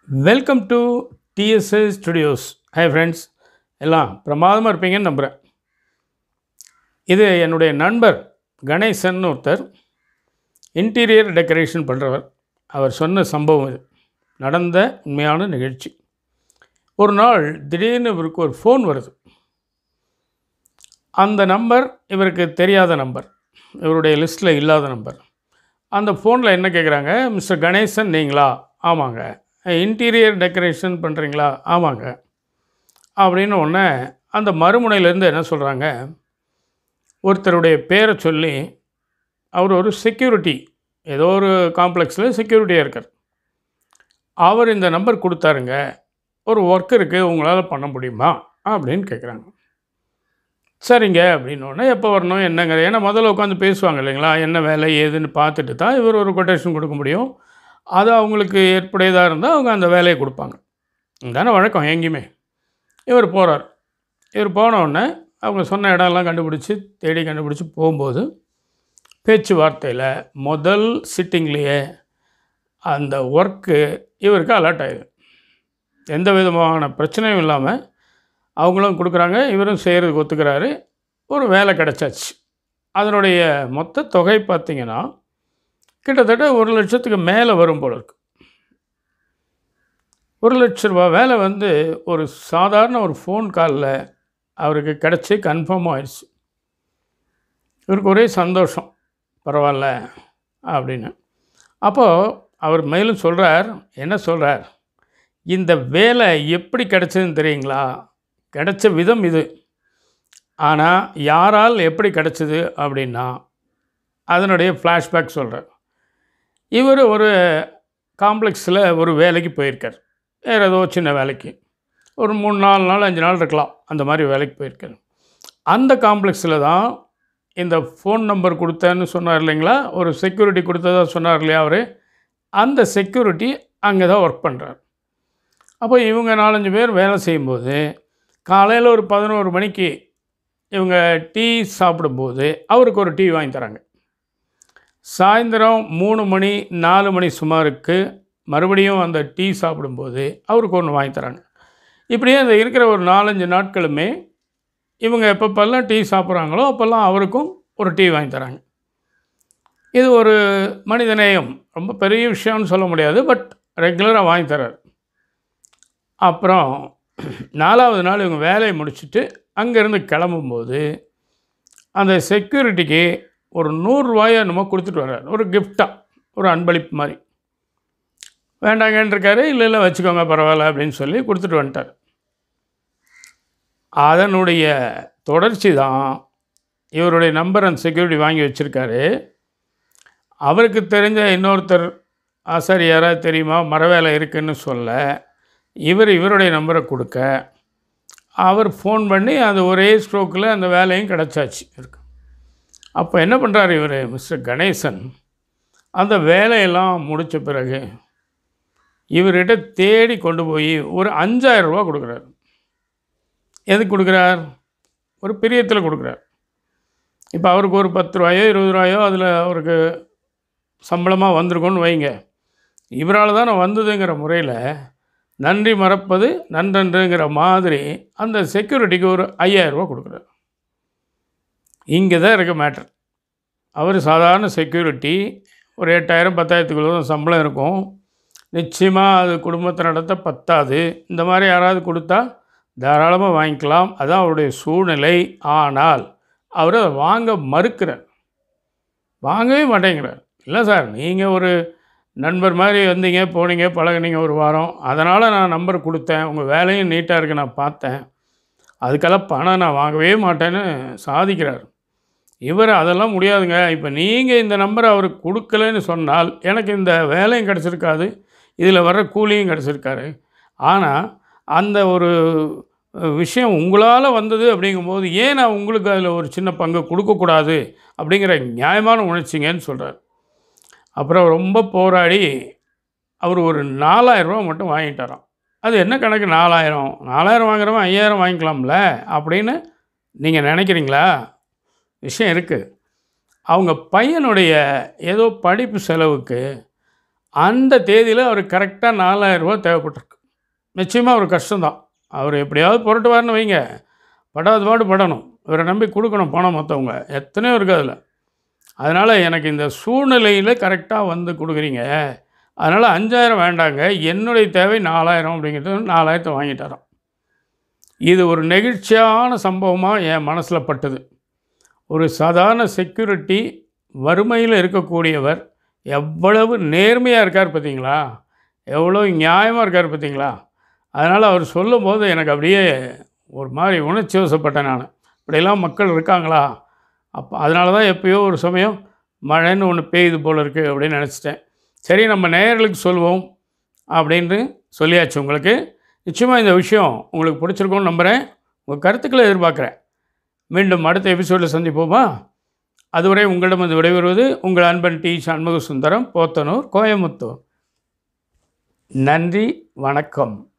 welcome to DSS studios hi friends எல்லாம் பிரமாதமாக இருப்பீங்கன்னு நம்புகிறேன் இது என்னுடைய நண்பர் கணேசன் ஒருத்தர் இன்டீரியர் டெக்கரேஷன் பண்ணுறவர் அவர் சொன்ன சம்பவம் இது நடந்த உண்மையான நிகழ்ச்சி ஒரு நாள் திடீர்னு இவருக்கு ஒரு ஃபோன் வருது அந்த நம்பர் இவருக்கு தெரியாத நம்பர் இவருடைய லிஸ்ட்டில் இல்லாத நம்பர் அந்த ஃபோனில் என்ன கேட்குறாங்க மிஸ்டர் கணேசன் நீங்களா ஆமாங்க இன்டீரியர் டெக்கரேஷன் பண்ணுறீங்களா ஆமாங்க அப்படின்னு ஒன்று அந்த மறுமுனையிலேருந்து என்ன சொல்கிறாங்க ஒருத்தருடைய பேரை சொல்லி அவர் ஒரு செக்யூரிட்டி ஏதோ ஒரு காம்ப்ளெக்ஸில் செக்யூரிட்டியாக இருக்கார் அவர் இந்த நம்பர் கொடுத்தாருங்க ஒரு ஒர்க் இருக்குது உங்களால் பண்ண முடியுமா அப்படின்னு கேட்குறாங்க சரிங்க அப்படின்னோடனே எப்போ வரணும் என்னங்க ஏன்னா முதல்ல உட்காந்து பேசுவாங்க இல்லைங்களா என்ன வேலை ஏதுன்னு பார்த்துட்டு தான் இவர் ஒரு கொட்டேஷன் கொடுக்க முடியும் அது அவங்களுக்கு ஏற்புடையதாக இருந்தால் அவங்க அந்த வேலையை கொடுப்பாங்க தானே வழக்கம் எங்கேயுமே இவர் போகிறார் இவர் போன உடனே அவங்க சொன்ன இடம்லாம் கண்டுபிடிச்சி தேடி கண்டுபிடிச்சி போகும்போது பேச்சுவார்த்தையில் முதல் சிட்டிங்லேயே அந்த ஒர்க்கு இவருக்கு அலர்ட் ஆயிடுது எந்த விதமான பிரச்சனையும் இல்லாமல் அவங்களும் கொடுக்குறாங்க இவரும் செய்கிறதுக்கு ஒத்துக்கிறாரு ஒரு வேலை கிடச்சாச்சு அதனுடைய மொத்த தொகை பார்த்திங்கன்னா கிட்டத்தட்ட ஒரு லட்சத்துக்கு மேலே வரும் போல இருக்கு ஒரு லட்ச ரூபா வேலை வந்து ஒரு சாதாரண ஒரு ஃபோன் காலில் அவருக்கு கிடச்சி கன்ஃபார்ம் ஆயிடுச்சு இவருக்கு ஒரே சந்தோஷம் பரவாயில்ல அப்படின்னு அப்போது அவர் மேலும் சொல்கிறார் என்ன சொல்கிறார் இந்த வேலை எப்படி கிடச்சதுன்னு தெரியுங்களா கிடைச்ச விதம் இது ஆனால் யாரால் எப்படி கிடச்சிது அப்படின்னா அதனுடைய ஃப்ளாஷ்பேக் சொல்கிறார் இவர் ஒரு காம்ப்ளெக்ஸில் ஒரு வேலைக்கு போயிருக்கார் வேறு ஏதோ சின்ன வேலைக்கு ஒரு மூணு நாலு நாள் அஞ்சு நாள் இருக்கலாம் அந்த மாதிரி வேலைக்கு போயிருக்கார் அந்த காம்ப்ளெக்ஸில் தான் இந்த ஃபோன் நம்பர் கொடுத்தேன்னு சொன்னார் இல்லைங்களா ஒரு செக்யூரிட்டி கொடுத்ததா சொன்னார் இல்லையா அவர் அந்த செக்யூரிட்டி அங்கே தான் ஒர்க் பண்ணுறார் அப்போ இவங்க நாலஞ்சு பேர் வேலை செய்யும்போது காலையில் ஒரு பதினோரு மணிக்கு இவங்க டீ சாப்பிடும்போது அவருக்கு ஒரு டீ வாங்கி தராங்க சாயந்தரம் மூணு மணி நாலு மணி சுமாருக்கு மறுபடியும் அந்த டீ சாப்பிடும்போது அவருக்கு ஒன்று வாங்கி தராங்க இப்படியே அந்த இருக்கிற ஒரு நாலஞ்சு நாட்களுமே இவங்க எப்பப்பெல்லாம் டீ சாப்பிட்றாங்களோ அப்போல்லாம் அவருக்கும் ஒரு டீ வாங்கி தராங்க இது ஒரு மனிதநேயம் ரொம்ப பெரிய விஷயம்னு சொல்ல முடியாது பட் ரெகுலராக வாங்கி தரார் அப்புறம் நாலாவது நாள் இவங்க வேலையை முடிச்சுட்டு அங்கேருந்து கிளம்பும்போது அந்த செக்யூரிட்டிக்கு ஒரு நூறுரூவாயை நம்ம கொடுத்துட்டு வர்றார் ஒரு கிஃப்டாக ஒரு அன்பளிப்பு மாதிரி வேண்டாங்கன்றிருக்காரு இல்லை இல்லை வச்சுக்கோங்க பரவாயில்ல அப்படின்னு சொல்லி கொடுத்துட்டு வந்துட்டார் அதனுடைய தொடர்ச்சி தான் இவருடைய நம்பர் அந்த செக்யூரிட்டி வாங்கி வச்சுருக்காரு அவருக்கு தெரிஞ்ச இன்னொருத்தர் ஆசாரி யாராவது தெரியுமா மரவேலை இருக்குன்னு சொல்ல இவர் இவருடைய நம்பரை கொடுக்க அவர் ஃபோன் பண்ணி அது ஒரே ஸ்ட்ரோக்கில் அந்த வேலையும் கிடச்சாச்சு இருக்கு அப்போ என்ன பண்ணுறாரு இவர் மிஸ்டர் கணேசன் அந்த வேலையெல்லாம் முடித்த பிறகு இவர்கிட்ட தேடி கொண்டு போய் ஒரு அஞ்சாயிரம் ரூபா கொடுக்குறாரு எதுக்கு கொடுக்குறார் ஒரு பிரியத்தில் கொடுக்குறார் இப்போ அவருக்கு ஒரு பத்து ரூபாயோ இருபது ரூபாயோ அதில் அவருக்கு சம்பளமாக வந்திருக்கோன்னு வைங்க இவரால் தான் வந்ததுங்கிற முறையில் நன்றி மறப்பது நன்றன்றுங்கிற மாதிரி அந்த செக்யூரிட்டிக்கு ஒரு ஐயாயிரரூபா கொடுக்குறாரு இங்கே தான் இருக்க மேட்ரு அவர் சாதாரண செக்யூரிட்டி ஒரு எட்டாயிரம் பத்தாயிரத்துக்குள்ள தான் சம்பளம் இருக்கும் நிச்சயமாக அது குடும்பத்தை நடத்த பத்தாது இந்த மாதிரி யாராவது கொடுத்தா தாராளமாக வாங்கிக்கலாம் அதுதான் அவருடைய சூழ்நிலை ஆனால் அவர் அதை வாங்க மறுக்கிறார் வாங்கவே மாட்டேங்கிறார் இல்லை சார் நீங்கள் ஒரு நண்பர் மாதிரி வந்தீங்க போனீங்க பழகுனீங்க ஒரு வாரம் அதனால் நான் நம்பர் கொடுத்தேன் உங்கள் வேலையும் நீட்டாக இருக்குது நான் பார்த்தேன் அதுக்கெல்லாம் பணம் நான் வாங்கவே மாட்டேன்னு சாதிக்கிறார் இவர் அதெல்லாம் முடியாதுங்க இப்போ நீங்கள் இந்த நம்பரை அவருக்கு கொடுக்கலன்னு சொன்னால் எனக்கு இந்த வேலையும் கிடச்சிருக்காது இதில் வர கூலியும் கிடச்சிருக்காரு ஆனால் அந்த ஒரு விஷயம் உங்களால் வந்தது அப்படிங்கும்போது ஏன் நான் உங்களுக்கு அதில் ஒரு சின்ன பங்கு கொடுக்கக்கூடாது அப்படிங்கிற நியாயமான உணர்ச்சிங்கன்னு சொல்கிறார் அப்புறம் ரொம்ப போராடி அவர் ஒரு நாலாயிரரூவா மட்டும் வாங்கிட்டாராம் அது என்ன கணக்கு நாலாயிரம் நாலாயிரம் வாங்குறவன் ஐயாயிரம் வாங்கிக்கலாம்ல அப்படின்னு நீங்கள் நினைக்கிறீங்களா விஷயம் இருக்குது அவங்க பையனுடைய ஏதோ படிப்பு செலவுக்கு அந்த தேதியில் அவருக்கு கரெக்டாக நாலாயிரரூபா தேவைப்பட்டிருக்கு நிச்சயமாக ஒரு கஷ்டம்தான் அவர் எப்படியாவது புரட்டுவார்னு வைங்க படாத பாடு படணும் இவரை நம்பி கொடுக்கணும் பணம் மற்றவங்க எத்தனையோ இருக்குது அதில் அதனால் எனக்கு இந்த சூழ்நிலையில் கரெக்டாக வந்து கொடுக்குறீங்க அதனால் அஞ்சாயிரம் வேண்டாங்க என்னுடைய தேவை நாலாயிரம் அப்படிங்கிறது நாலாயிரத்தை வாங்கிட்டாராம் இது ஒரு நெகிழ்ச்சியான சம்பவமாக என் மனசில் பட்டது ஒரு சாதாரண செக்யூரிட்டி வறுமையில் இருக்கக்கூடியவர் எவ்வளவு நேர்மையாக இருக்கார் பார்த்தீங்களா எவ்வளோ நியாயமாக இருக்கார் பார்த்தீங்களா அதனால் அவர் சொல்லும்போது எனக்கு அப்படியே ஒரு மாதிரி உணர்ச்சி வசப்பட்டேன் நான் இப்படியெல்லாம் மக்கள் இருக்காங்களா அப்போ அதனால தான் எப்பயோ ஒரு சமயம் மழைன்னு ஒன்று பெய்யுது போல் இருக்குது அப்படின்னு நினச்சிட்டேன் சரி நம்ம நேயர்களுக்கு சொல்லுவோம் அப்படின்னு சொல்லியாச்சு உங்களுக்கு நிச்சயமாக இந்த விஷயம் உங்களுக்கு பிடிச்சிருக்கும்னு நம்புகிறேன் உங்கள் கருத்துக்களை எதிர்பார்க்குறேன் மீண்டும் அடுத்த எபிசோடில் சந்திப்போமா அதுவரை உங்களிடம் வந்து விடைபெறுவது உங்கள் அன்பன் டி சண்முக சுந்தரம் போத்தனூர் கோயமுத்தூர் நன்றி வணக்கம்